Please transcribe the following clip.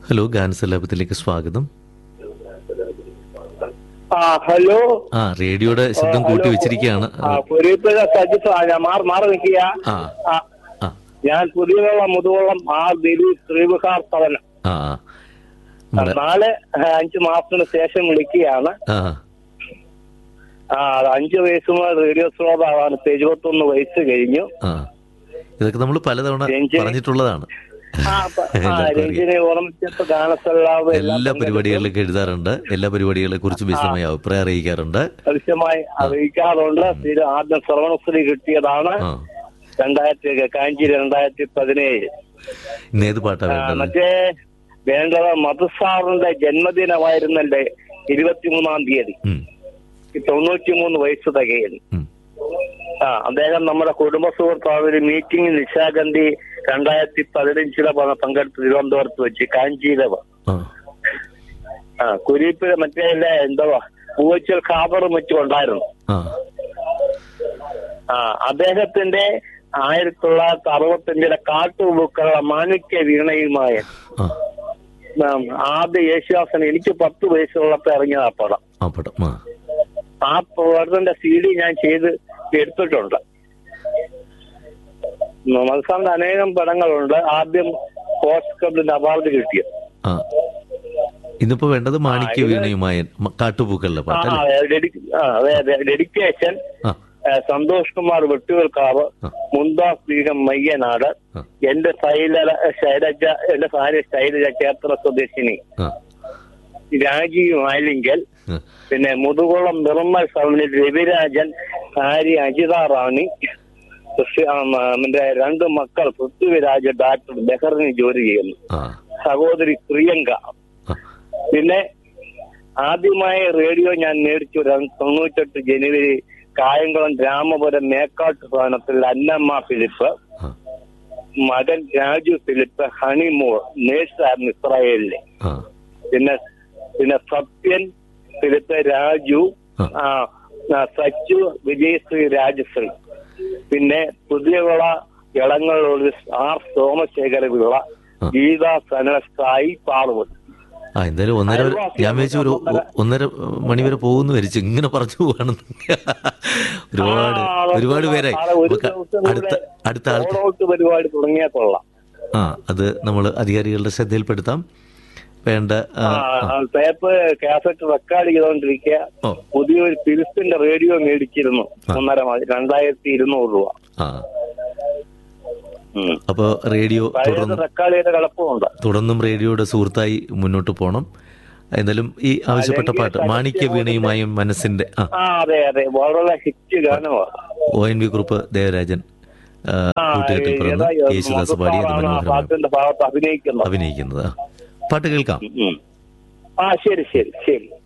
Hello ഗാനസലാപത്തിലേക്ക് സ്വാഗതം ആ hello ആ റേഡിയോയുടെ ശബ്ദം കൂട്ടി വെച്ചിരിക്കുകയാണ് ആ പുരീപ്പുഴ സജിത്ത് ആ, ഞാൻ മാറി മാറി നിൽക്കുക ആ ആ, ആ ഞാൻ പുതിയവെള്ളം മുതുവെള്ളം ആർ ദിലീപ് ശ്രീവിഹാർ ഭവനം ആ ആ. നമ്മുടെ നാല് ആ, അഞ്ച് മാസത്തിന് ശേഷം വിളിക്കുകയാണ് ആ ആ അത് അഞ്ച് വയസ്സ് മുതൽ റേഡിയോ ശ്രോതാവാണ് ഇപ്പൊ എഴുപത്തൊന്ന് വയസ്സ് കഴിഞ്ഞു ആ ഇതൊക്കെ നമ്മൾ പലതവണ രഞ്ജി- പറഞ്ഞിട്ടുള്ളതാണ് ആ, പ- ആ, എല്ലാവർക്കും അറിയാം. രഞ്ജിനെ ഓർമ്മിച്ചപ്പോ ഗാനസല്ലാവ് എല്ലാ പരിപാടികളിലേക്ക് എഴുതാറുണ്ട് എല്ലാ പരിപാടികളെ കുറിച്ച് വിശദമായ അഭിപ്രായം അറിയിക്കാറുണ്ട് ആവശ്യമായി അറിയിക്കാറുണ്ട് സ്ഥിരം ആദ്യം ശ്രവണശ്രീ കിട്ടിയതാണ് ആ രണ്ടായിരത്തി കാഞ്ചി രണ്ടായിരത്തി പതിനേഴ് ഇന്ന് ഏത് പാട്ടാ ആ, വേണ്ടത് മറ്റേ വേണ്ടത് മധുസാറിന്റെ ജന്മദിനമായിരുന്നല്ലേ ഇരുപത്തിമൂന്നാം തീയതി ഉം, ഈ തൊണ്ണൂറ്റിമൂന്ന് വയസ്സ് തികയുന്നു ഉം. ആ അദ്ദേഹം നമ്മുടെ കുടുംബ സുഹൃത്താണ് ഒരു മീറ്റിംഗ് നിശാഗന്ധി രണ്ടായിരത്തി പതിനഞ്ചിലെ പ- പങ്കെടുത്ത് തിരുവനന്തപുരത്ത് വെച്ച് കാഞ്ചിയിലെ ആ ആ കുരിപ്പിഴ മറ്റേ ഇല്ലേ, എന്തുവാ പൂവച്ചൽ ഖാബറും വെച്ചും ഉണ്ടായിരുന്നു ആ ആ അദ്ദേഹത്തിന്റെ ആയിരത്തി തൊള്ളായിരത്തി അറുപത്തഞ്ചിലെ കാട്ടുപൂക്കളുടെ മാണിക്യ വീണയുമായ ആ ഉം, ആദ്യ യേശുദാസൻ എനിക്ക് പത്ത് വയസ്സുള്ളപ്പോ ഇറങ്ങിയ ആ പടം ആ പടം ആ ആ പടത്തിന്റെ സി ഡി ഞാൻ ചെയ്ത് എടുത്തിട്ടുണ്ട് മത്സാറിന്റെ അനേകം പടങ്ങളുണ്ട് ആദ്യം പോസ്റ്റ് ക്ലബിന്റെ അവാർഡ് കിട്ടിയ ആ ഇന്നിപ്പോ വേണ്ടത് മാണിക്യ വീണയുമായ മ- കാട്ടുപൂക്കളുടെ ആ പാട്ടല്ലേ ഡെഡി- ആ, അതെ അതെ ഡെഡിക്കേഷൻ ആ ഏ, സന്തോഷ് കുമാർ വെട്ടുകൾക്കാവ് ആ. മുന്താസ് ബീഗം മയ്യനാട് ആ. എന്റെ ശൈല ശൈലജ എന്റെ ഭാര്യ ശൈലജ ചേർത്തല സ്വദേശിനി ആ രാജീവ് മാലിങ്കൽ ആ. പിന്നെ മുതുകുളം നിർമ്മൽ സൗമിന് രവിരാജൻ ഭാര്യ അജിത റാണി കൃഷി- ആ, മ, എന്റെ രണ്ട് മക്കൾ പൃഥ്വിരാജ് ഡാക്ടർ ബെഹറിന് ജോലി ചെയ്യുന്നു ആ സഹോദരി പ്രിയങ്ക ആ പിന്നെ ആദ്യമായി റേഡിയോ ഞാൻ മേടിച്ചു ര- തൊണ്ണൂറ്റെട്ട് ജനുവരി കായംകുളം രാമപുരം മേക്കാട്ട് ഭവനത്തിൽ അന്നമ്മ ഫിലിപ്പ് ആ മകൻ രാജു ഫിലിപ്പ് ഹണിമോൾ നേഴ്സായിരുന്നു ഇസ്രായേലിലെ ആ പിന്നെ പിന്നെ സത്യൻ ഫിലിപ്പ് രാജു ആ. ആ ആ, സച്ചു വിജയശ്രീ രാജശ്രീ പിന്നെ പുതിയവിള ഇളങ്ങളോട് ആർ സോമശേഖര വിള ആ. ഗീത സനൽ സായി പാർവതി ആ എന്തായാലും ഒന്നര വരെ ഞാൻ വിചാരിച്ചു ഒരു ഒ- ഒന്നര മണി വരെ പോകുന്നു വരിച്ചു ഇങ്ങനെ പറഞ്ഞു പോവാണെന്ന് ഒരുപാട് ആ, അതൊക്കെ ഒരുപാട് പേരായി സാറേ, ഒരു നമുക്ക് ദിവസം അടുത്ത കൂടെ അടുത്ത ആൾക്ക് ഓടൗട്ട് പരിപാടി തുടങ്ങിയാൽ കൊള്ളാം ആ അത് നമ്മൾ അധികാരികളുടെ ശ്രദ്ധയിൽപ്പെടുത്താം വേണ്ട ആ, ആ, ടേപ്പ് കാസറ്റ് റെക്കോർഡ് ചെയ്തോണ്ടിരിക്കുക ഓ പുതിയൊരു ഫിലിപ്പിന്റെ റേഡിയോ മേടിച്ചിരുന്നു ഒന്നര മാസം രണ്ടായിരത്തി ഇരുന്നൂറ് രൂപ ആ ഉം. അപ്പൊ റേഡിയോ പഴയത് തുടർന്ന് റെക്കോർഡ് ചെയ്ത കിടപ്പുണ്ട് തുടർന്നും റേഡിയോയുടെ സുഹൃത്തായി മുന്നോട്ട് പോകണം എന്തായാലും ഈ ആവശ്യപ്പെട്ട പാട്ട് മാണിക്യ വീണയുമായും മനസ്സിന്റെ ആ ആ അതെ അതെ വളരെ ഹിറ്റ് ഗാനമാണ് O N V Kurup Devarajan ആ, ആ, കൂട്ടുകെട്ടിൽ പിറന്ന് ഏതാ, യേശുദാസ് പാടി മധുസാറാണ് ആ അതിമനോഹരമായി പാട്ടിന്റെ ഭാഗത്ത് അഭിനയിക്കുന്നത് അഭിനയിക്കുന്നത് ആ. പാട്ട് കേൾക്കാം ഉം. ആ ശരി ശരി ശരി